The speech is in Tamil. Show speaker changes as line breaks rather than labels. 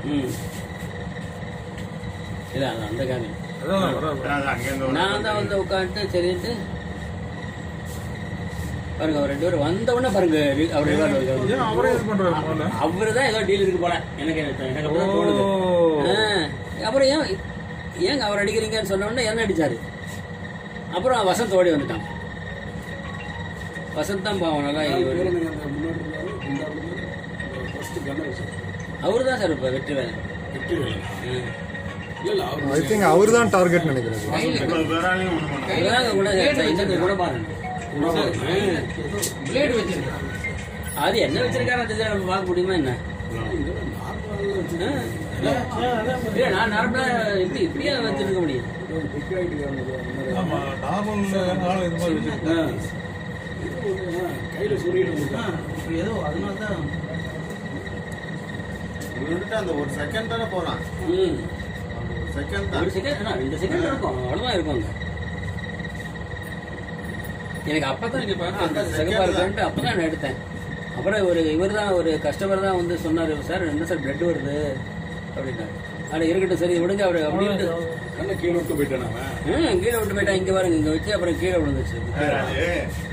ம் இல்ல அது அந்த காமி
அதான் வராது
அதான் அங்கேருந்து ஒரு-
நான் தான் வந்து உட்காந்துட்டு சரின்ட்டு பாருங்க அவர் ரெண்டு பேரும் வந்த உடனே பாருங்க அவர்
ஏன் அவரே இது பண்றாரு முதல்ல
அவரு தான் ஏதோ டீல் இருக்கு போல எனக்கு எனக்கு அப்படிதான் தோணுது
ஓ.
ஆ, அப்புறம் ஏன் ஏங்க அவர் அடிக்கிறீங்கன்னு சொன்ன உடனே என்ன அடிச்சாரு அப்புறம் வசந்த் ஓடி வந்துட்டான் வசந்த் தான் பாவம் நல்லா அவரு தான் சார் இப்ப வெற்றி வேலை
ஐ திங்க் அவர் தான் டார்கெட் நினைக்கிறேன்
இவ்வளவு பேராலையும் ஒண்ணும் பண்ண முடியாது.
இவங்க கூட இந்த கூட பாருங்க
பிளேடு வச்சிருக்கான்
அது என்ன வச்சிருக்காரு அது நம்ம பார்க்க முடியுமா என்ன ஆ. இல்ல, நான் நார்மலா எப்படி இப்படியே வச்சிருக்க முடியும்
ஆமா நார்மல் ஆள் இது மாதிரி வச்சிருக்கேன்
ஏதோ அதனால தான்
இவன் வந்துட்டு அந்த ஒரு செகண்ட் தானே போறான்
ம்
செகண்ட் தான்
ஒரு செகண்ட் ரெண்டு செகண்ட் இருக்கும் அவ்வளவுதான் இருக்கும் அங்க. எனக்கு அப்பதான் இங்க பாருங்க அந்த சிகப்பா இருக்குன்ட்டு அப்பதான் நான் எடுத்தேன் அப்புறம் ஒரு இவர் தான் ஒரு கஸ்டமர் தான் வந்து சொன்னாரு சார் என்ன சார் பிளட் வருது அப்படின்னாரு அட இருக்கட்டும் சரி விடுங்க அவர் அப்படின்ட்டு
கண்ணை கீழே விட்டு போயிட்டான் அவன்
ம், கீழே விட்டு போயிட்டா இங்க பாருங்க இங்க வச்சு அப்புறம் கீழே விழுந்துச்சு
அது